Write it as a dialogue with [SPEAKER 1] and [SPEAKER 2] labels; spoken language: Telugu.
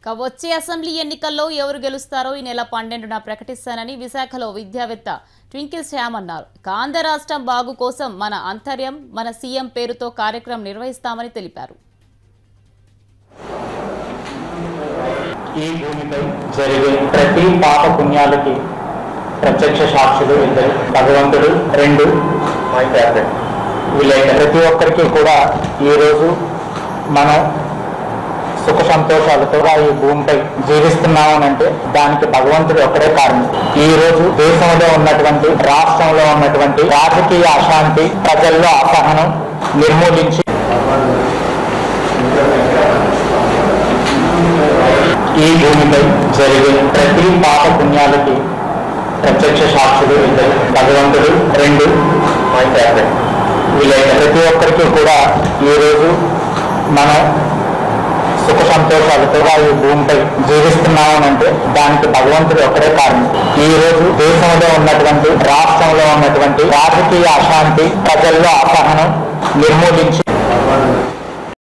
[SPEAKER 1] ఇక వచ్చే అసెంబ్లీ ఎన్నికల్లో ఎవరు గెలుస్తారో ఈ నెల పన్నెండున ప్రకటిస్తానని విశాఖలో విద్యావేత్త ట్వింకిల్ శ్యామ్ అన్నారు ఇక ఆంధ్ర రాష్ట్రం బాగు కోసం మన అంతర్యం మన సీఎం పేరుతో కార్యక్రమం నిర్వహిస్తామని తెలిపారు
[SPEAKER 2] ఈ భూమిపై జరిగే ప్రతి పాప పుణ్యాలకి ప్రత్యక్ష సాక్షులు ఇద్దరు భగవంతుడు రెండు మై ఫేవరెట్ వీళ్ళైన ప్రతి ఒక్కరికి కూడా ఈరోజు మనం సుఖ సంతోషాలతో ఈ భూమిపై జీవిస్తున్నామనంటే దానికి భగవంతుడు ఒక్కడే కారణం ఈ రోజు దేశంలో ఉన్నటువంటి రాష్ట్రంలో ఉన్నటువంటి రాజకీయ అశాంతి ప్రజల్లో అసహనం నిర్మూలించి ఈ భూమిపై జరిగే ప్రతి పాప పుణ్యాలకి ప్రత్యక్ష సాక్షులు ఇద్దరు భగవంతుడు రెండు మై ఫేవరెట్ వీళ్ళైన ప్రతి ఒక్కరికి కూడా ఈరోజు మనం సుఖ సంతోషాలతో ఈ భూమిపై జీవిస్తున్నామనంటే దానికి భగవంతుడు ఒక్కడే కారణం ఈ రోజు దేశంలో ఉన్నటువంటి రాష్ట్రంలో ఉన్నటువంటి రాజకీయ అశాంతి ప్రజల్లో అసహనం నిర్మూలించి